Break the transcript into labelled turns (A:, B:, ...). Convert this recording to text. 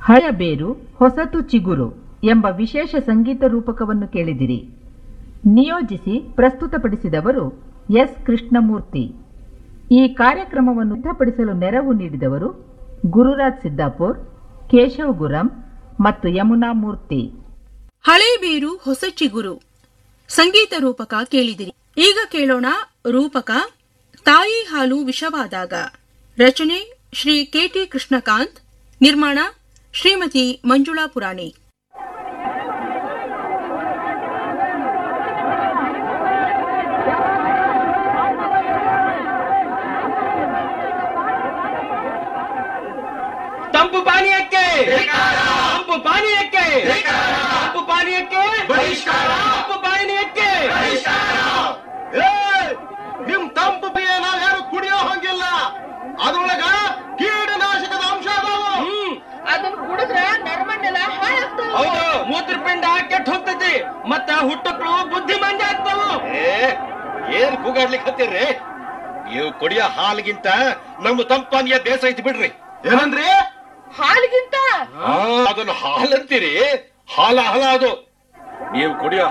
A: ಹಳೆಯ ಬೇರು ಹೊಸತು ಚಿಗುರು ಎಂಬ ವಿಶೇಷ ಸಂಗೀತ ರೂಪಕವನ್ನು ಕೇಳಿದಿರಿ ನಿಯೋಜಿಸಿ ಪ್ರಸ್ತುತಪಡಿಸಿದವರು ಎಸ್ ಕೃಷ್ಣಮೂರ್ತಿ ಈ ಕಾರ್ಯಕ್ರಮವನ್ನು ಸಿದ್ಧಪಡಿಸಲು ನೆರವು ನೀಡಿದವರು ಗುರುರಾಜ್ ಸಿದ್ದಾಪುರ್ ಕೇಶವ್ ಗುರಂ ಮತ್ತು ಯಮುನಾ ಮೂರ್ತಿ
B: ಹಳೆ ಬೇರು ಹೊಸ ಚಿಗುರು ಸಂಗೀತ ರೂಪಕ ಕೇಳಿದಿರಿ ಈಗ ಕೇಳೋಣ ರೂಪಕ ತಾಯಿ ಹಾಲು ವಿಷವಾದಾಗ ರಚನೆ ಶ್ರೀ ಕೆಟಿ ಕೃಷ್ಣಕಾಂತ್ ನಿರ್ಮಾಣ ಶ್ರೀಮತಿ ಮಂಜುಳಾ ಪುರಾಣಿ
C: ತಂಪು ಪಾನೀಯಕ್ಕೆ ತಂಪು ಪಾನೀಯಕ್ಕೆ ತಂಪು ಪಾನೀಯಕ್ಕೆ ತಂಪು ಪಾನೀಯಕ್ಕೆ
D: ಏ, ನಿಮ್ ತಂಪು ಬಿಯ ನಾವ್ಯಾರು ಕುಡಿಯೋ ಹಂಗಿಲ್ಲ ಅದ್ರೊಳಗ ಕೀಟನಾಶಕದ ಅಂಶ ಅದಾವ
C: ಹ್ಮ್
E: ಅದನ್ನ ಕುಡಿದ್ರ ನರಮಂಡಲ ಹಾಳಾಗ್ತಾವ
C: ಹೌದು ಮೂತ್ರಪಿಂಡ ಕೆಟ್ಟ ಹೋಗ್ತೈತಿ ಮತ್ತ ಹುಟ್ಟಕ್ಳು ಬುದ್ಧಿ ಮಂಜ ಆಗ್ತಾವು
D: ಏ ಏನ್ ಕೂಗಾಡ್ಲಿಕ್ಕೆ ಹತ್ತೀರ್ರಿ ನೀವು ಕುಡಿಯೋ ಹಾಲಿಗಿಂತ ನಮ್ಮ ತಂಪಾನಿಯ ಬೇಸ ಐತಿ ಬಿಡ್ರಿ ಏನಂದ್ರಿ
E: ಹಾಲಿಗಿಂತ
D: ಆ, ಅದನ್ನ ಹಾಲಂತೀರಿ ಹಾಲ ಹಲ ಅದು ನೀವು ಕುಡಿಯೋ